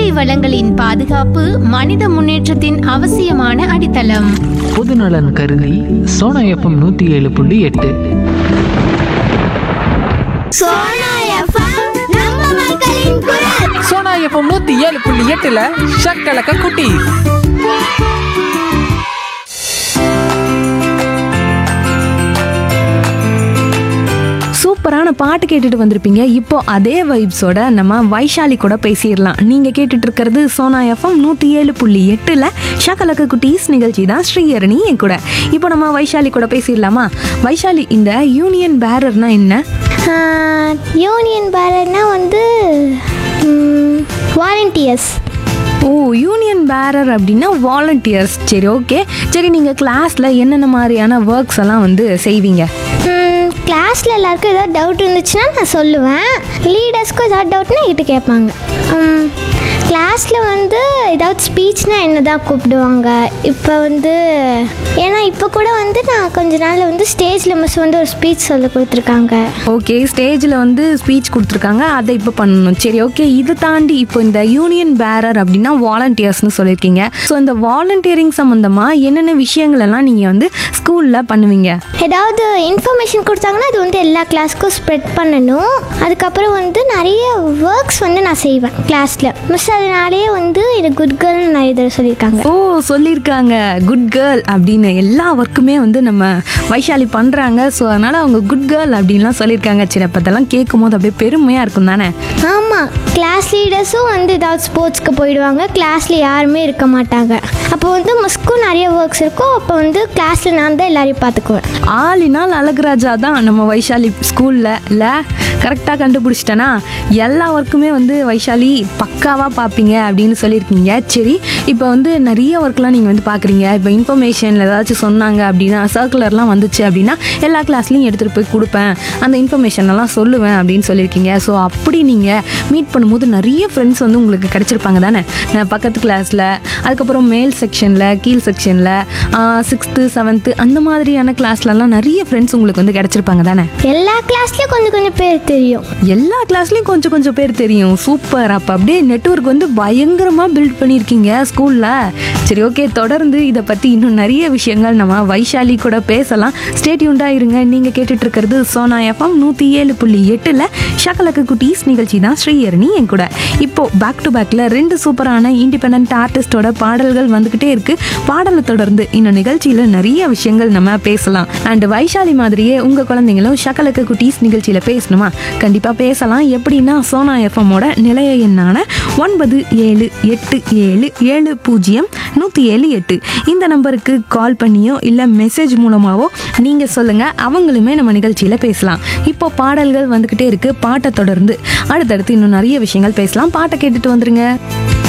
இயற்கை வளங்களின் பாதுகாப்பு மனித முன்னேற்றத்தின் அவசியமான அடித்தளம் பொதுநலன் கருதி சோனா எஃப்எம் நூற்றி ஏழு புள்ளி எட்டு சோனா எஃப்எம் நூத்தி ஏழு புள்ளி எட்டுல ஷக்கலக்க குட்டி சூப்பரான பாட்டு கேட்டுட்டு வந்திருப்பீங்க இப்போ அதே வைப்ஸோட நம்ம வைஷாலி கூட பேசிடலாம் நீங்க கேட்டுட்டு இருக்கிறது சோனா எஃப்எம் நூத்தி ஏழு புள்ளி எட்டுல ஷகலக்க குட்டீஸ் நிகழ்ச்சி தான் ஸ்ரீஹரணி என் கூட இப்போ நம்ம வைஷாலி கூட பேசிடலாமா வைஷாலி இந்த யூனியன் பேரர்னா என்ன யூனியன் பேரர்னா வந்து வாலண்டியர்ஸ் ஓ யூனியன் பேரர் அப்படின்னா வாலண்டியர்ஸ் சரி ஓகே சரி நீங்கள் கிளாஸில் என்னென்ன மாதிரியான ஒர்க்ஸ் எல்லாம் வந்து செய்வீங்க கிளாஸில் எல்லாருக்கும் ஏதாவது டவுட் இருந்துச்சுன்னா நான் சொல்லுவேன் லீடர்ஸ்க்கும் ஏதாவது டவுட்னா என்கிட்ட கேட்பாங்க கிளாஸில் வந்து ஏதாவது ஸ்பீச்னா என்ன தான் கூப்பிடுவாங்க இப்போ வந்து ஏன்னா இப்போ கூட வந்து நான் கொஞ்ச நாள் வந்து ஸ்டேஜில் மிஸ் வந்து ஒரு ஸ்பீச் சொல்லி கொடுத்துருக்காங்க ஓகே ஸ்டேஜில் வந்து ஸ்பீச் கொடுத்துருக்காங்க அதை இப்போ பண்ணணும் சரி ஓகே இது தாண்டி இப்போ இந்த யூனியன் பேரர் அப்படின்னா வாலண்டியர்ஸ்னு சொல்லியிருக்கீங்க ஸோ இந்த வாலண்டியரிங் சம்மந்தமாக என்னென்ன விஷயங்கள் எல்லாம் நீங்கள் வந்து ஸ்கூலில் பண்ணுவீங்க ஏதாவது இன்ஃபர்மேஷன் கொடுத்தாங்கன்னா அது வந்து எல்லா கிளாஸ்க்கும் ஸ்ப்ரெட் பண்ணணும் அதுக்கப்புறம் வந்து நிறைய ஒர்க்ஸ் வந்து நான் செய்வேன் கிளாஸில் மிஸ் அதனாலேயே வந்து இது குட் கேர்ள்னு நிறைய தடவை சொல்லியிருக்காங்க ஓ சொல்லியிருக்காங்க குட் கேர்ள் அப்படின்னு எல்லா ஒர்க்குமே வந்து நம்ம வைஷாலி பண்ணுறாங்க ஸோ அதனால் அவங்க குட் கேர்ள் அப்படின்லாம் சொல்லியிருக்காங்க சரி அப்போ அதெல்லாம் கேட்கும் போது அப்படியே பெருமையாக இருக்கும் தானே ஆமாம் கிளாஸ் லீடர்ஸும் வந்து ஏதாவது ஸ்போர்ட்ஸ்க்கு போயிடுவாங்க கிளாஸில் யாருமே இருக்க மாட்டாங்க அப்போ வந்து மிஸ்க்கும் நிறைய ஒர்க்ஸ் இருக்கும் அப்போ வந்து கிளாஸில் நான் தான் எல்லாரையும் பார்த்துக்குவேன் ஆளினால் அழகுராஜா தான் நம்ம வைஷாலி ஸ்கூலில் இல்லை கரெக்டாக கண்டுபிடிச்சிட்டேனா எல்லா ஒர்க்குமே வந்து வைஷாலி பக்காவாக பார்ப்பீங்க அப்படின்னு சொல்லியிருக்கீங்க சரி இப்போ வந்து நிறைய ஒர்க்லாம் நீங்கள் வந்து பார்க்குறீங்க இப்போ இன்ஃபர்மேஷனில் ஏதாச்சும் சொன்னாங்க அப்படின்னா சர்க்குலர்லாம் வந்துச்சு அப்படின்னா எல்லா கிளாஸ்லையும் எடுத்துகிட்டு போய் கொடுப்பேன் அந்த இன்ஃபர்மேஷன் எல்லாம் சொல்லுவேன் அப்படின்னு சொல்லியிருக்கீங்க ஸோ அப்படி நீங்கள் மீட் பண்ணும்போது நிறைய ஃப்ரெண்ட்ஸ் வந்து உங்களுக்கு கிடைச்சிருப்பாங்க தானே நான் பக்கத்து கிளாஸில் அதுக்கப்புறம் மேல் செக்ஷனில் கீழ் செக்ஷனில் சிக்ஸ்த்து செவன்த்து அந்த மாதிரியான கிளாஸ்லலாம் நிறைய ஃப்ரெண்ட்ஸ் உங்களுக்கு வந்து கிடைச்சிருப்பாங்க தானே எல்லா கிளாஸ்லேயும் கொஞ்சம் கொஞ்சம் பேர் தெரியும் எல்லா கிளாஸ்லேயும் கொஞ்சம் கொஞ்சம் பேர் தெரியும் சூப்பர் அப்போ அப்படியே நெட்வொர்க் வந்து பயங்கரமாக பில்ட் பண்ணியிருக்கீங்க ஸ்கூலில் சரி ஓகே தொடர்ந்து இதை பற்றி இன்னும் நிறைய விஷயங்கள் நம்ம வைஷாலி கூட பேசலாம் ஸ்டேட்யூண்டாக இருங்க நீங்கள் கேட்டுட்டு இருக்கிறது சோனா எஃப்எம் நூற்றி ஏழு புள்ளி எட்டில் ஷகலக்கு குட்டீஸ் நிகழ்ச்சி தான் ஸ்ரீஹரணி என் கூட இப்போ பேக் டு பேக்கில் ரெண்டு சூப்பரான இண்டிபெண்ட் ஆர்டிஸ்டோட பாடல்கள் வந்துக்கிட்டே இருக்கு பாடலை தொடர்ந்து இன்னும் நிகழ்ச்சியில் நிறைய விஷயங்கள் நம்ம பேசலாம் அண்ட் வைஷாலி மாதிரியே உங்கள் குழந்தைங்களும் ஷகலக்கு குட்டீஸ் நிகழ்ச்சியில் பேசணுமா கண்டிப்பாக பேசலாம் எப்படின்னா சோனா எஃப்எம்மோட நிலைய எண்ணான ஒன்பது ஏழு எட்டு ஏழு ஏழு பூஜ்ஜியம் நூற்றி ஏழு எட்டு இந்த நம்பருக்கு கால் பண்ணியோ இல்லை மெசேஜ் மூலமாவோ நீங்கள் சொல்லுங்கள் அவங்களுமே நம்ம நிகழ்ச்சியில் பேசலாம் இப்போ பாடல்கள் வந்துக்கிட்டே இருக்கு பாட்டை தொடர்ந்து அடுத்தடுத்து இன்னும் நிறைய விஷயங்கள் பேசலாம் பாட்டை கேட்டுட்டு வந்துருங்க